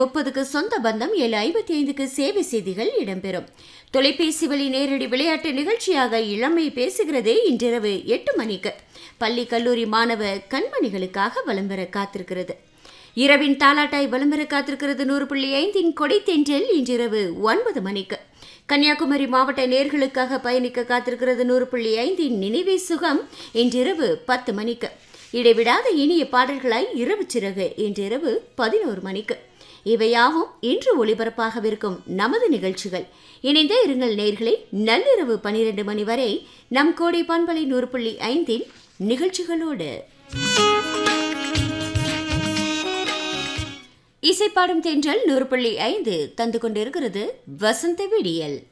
முப்பதுக்கு சொந்த பந்தம் ஏழு ஐம்பத்தி ஐந்துக்கு சேவை செய்திகள் இடம்பெறும் தொலைபேசி வழி நேரடி விளையாட்டு நிகழ்ச்சியாக இளமை பேசுகிறது இன்றிரவு எட்டு மணிக்கு பள்ளி கல்லூரி மாணவ கண்மணிகளுக்காக விளம்பர காத்திருக்கிறது இரவின் தாலாட்டாய் விளம்பர காத்திருக்கிறது நூறு புள்ளி ஐந்தின் கொடை தென்றல் இன்றிரவு ஒன்பது மணிக்கு கன்னியாகுமரி மாவட்ட நேர்களுக்காக பயணிக்க காத்திருக்கிறது நூறு புள்ளி ஐந்தின் நினைவே சுகம் இன்றிரவு பத்து மணிக்கு இடைவிடாத இனிய பாடல்களாய் இரவு சிறகு இன்றிரவு பதினோரு மணிக்கு இவையாவும் இன்று ஒளிபரப்பாகவிருக்கும் நமது நிகழ்ச்சிகள் இணைந்தே இருங்கள் நேர்களை நள்ளிரவு பனிரெண்டு மணி வரை நம் கோடை பண்பலை நூறு புள்ளி ஐந்தின் நிகழ்ச்சிகளோடு இசைப்பாடும் தென்றல் நூறு புள்ளி ஐந்து தந்து கொண்டிருக்கிறது வசந்த விடியல்